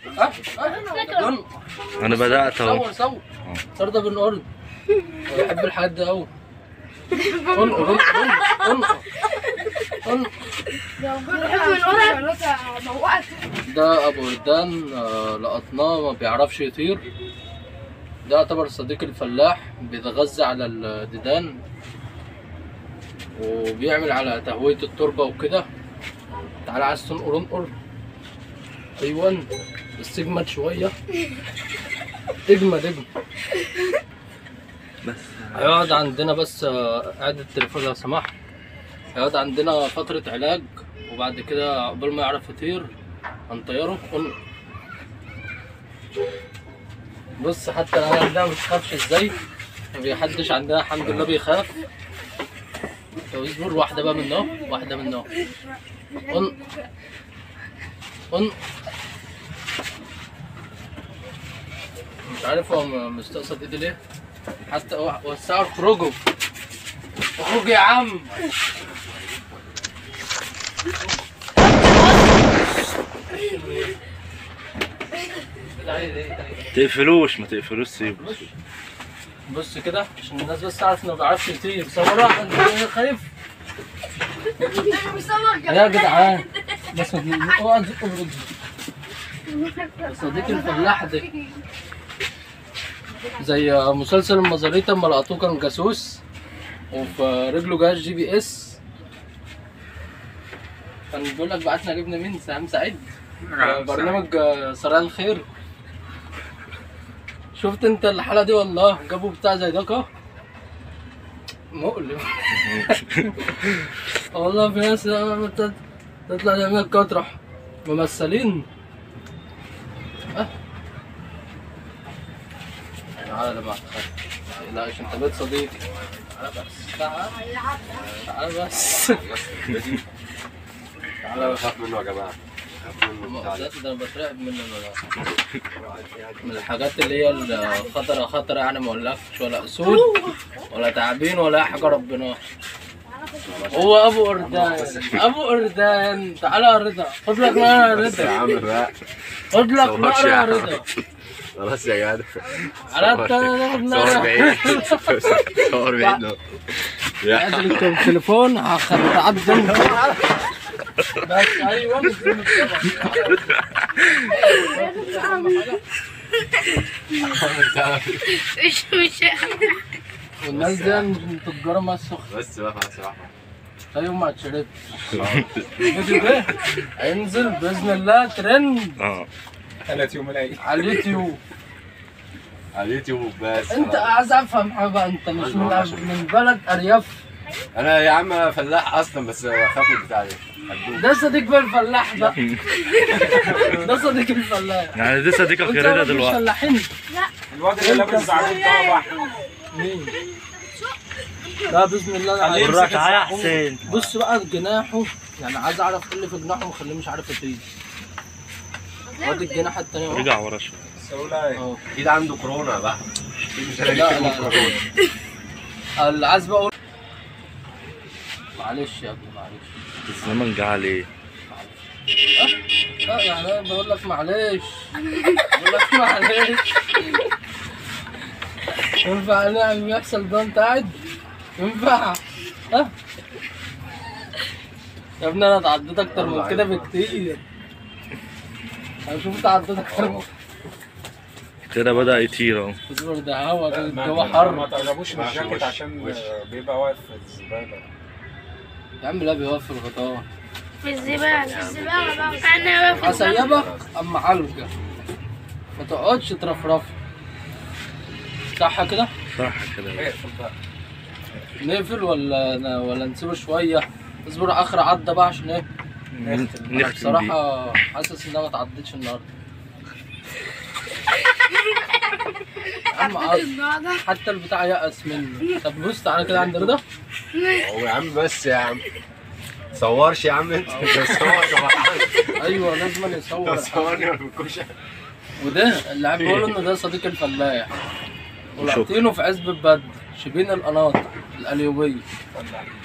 اه اه انقر. انا بدات اهو صور صور صور ده بنقول بحب الحاجات دي قوي انقر انقر انقر انقر ده ابو وردان آه، لقطناه ما بيعرفش يطير ده يعتبر صديق الفلاح بيتغذى على الديدان وبيعمل على تهوية التربة وكده تعالى عايز تنقر انقر ايوه بس اجمد شوية اجمد اجمد بس هيقعد عندنا بس آه، قاعد التليفون لو سمحت هيقعد عندنا فترة علاج وبعد كده قبل ما يعرف يطير هنطيره قول بص حتى العيال ده ما بتخافش ازاي مفيحدش عندنا الحمد لله بيخاف طب اصبر واحدة بقى منه واحدة منه قل قل مش عارف هو م- مستقصد ايدي ليه حتى و- وسعوا اخرجوا اخرجوا يا عم تقفلوش ما تقفلوش سيبه بص بص كده عشان الناس بس تعرف انه ما بيعرفش يطير صورها انت إيه خايف يا جدعان بس اقعد اقعد صديق الفلاح ده زي مسلسل المزاريطة لما لقطوه كان جاسوس وفي رجله جهاز جي بي اس كان بيقول لك بعتنا جبنا مين سام سعيد برنامج سرايا الخير شفت انت الحلقة دي والله جابوا بتاع زي ده كده مؤلم والله في ناس بت- تطلع تعمل كده تروح ممثلين اه تعالى لما تخاف لا عشان انت بيت صديقي تعالى بس تعالى تعالى بس تعالى بس خاف منه يا جماعه خاف منه بتاع ده. ده ده انا بترعب منه أنا. من الحاجات اللي هي الخطرة خطرة يعني ما اقولكش ولا اسود ولا تعابين ولا اي حاجة ربنا هو ابو اردان ابو اردان تعالى يا رضا خد لك نار يا بس يا رضا عم بقى خد لك صورش نار يا يا عم. رضا خلاص يا جدع على التليفون صور بعيد صور بعيد أهو. قاعد التليفون هتعدل بس ايوه مش مش والناس دي تجارة ما السخن بس بقى خلاص يا احمد يوم ما اتشربت الفيديو ده هينزل باذن الله ترند اه ثلاث يوم العيد على اليوتيوب على اليوتيوب بس انت عايز افهم حاجه بقى انت مش من من بلد ارياف انا يا عم أنا فلاح اصلا بس بخاف من البتاع ده هتدوب. ده صديق بقى الفلاح ده ده صديق الفلاح يعني دي صديقك انت يا رضا مش دلوقتي فلاحين الواد اللي لابس زعلان طبعا مين لا باذن الله انا عايز بالراحه يا حسين بص بقى جناحه يعني عايز اعرف ايه اللي في جناحه مخليه مش عارف يطير وادي الجناح التاني اهو رجع ورا شويه سولاي اهو اكيد عنده كورونا بقى مش لا لا لا اللي عايز بقى اقول معلش يا ابني معلش الزمن جه عليه لا يعني انا بقول لك معلش بقول لك معلش ينفع نعمل بيحصل ده انت قاعد ينفع ها يا ابني انا اتعديت اكتر من كده بكتير انا شوف اتعديت اكتر من كده بدأ يطير اهو اصبر ده هوا ده الجو ما حر تقربوش من وش- الجاكيت عشان وش. بيبقى واقف في الزباله يا عم لا بيوقف في الغطاء في الزبالة في الزبالة بقى انا بقى في الزبالة هسيبك اما علقه ما تقعدش ترفرف صح كده صح كده اقفل بقى نقفل ولا ولا نسيبه شويه اصبر اخر عدى بقى عشان ايه ن- نختم بيه بصراحه حاسس ان انا ما اتعدتش النهارده يا عم عاد. حتى البتاع يأس مني طب بص تعالى كده عند رضا هو يا عم بس يا عم صورش يا عم انت صور طبعا ايوه لازم يصور صورني وانا بالكوشه وده اللي عم بيقول انه ده صديق الفلاح ولقيتينه في عزبة بدر شبين القناطر القليوبية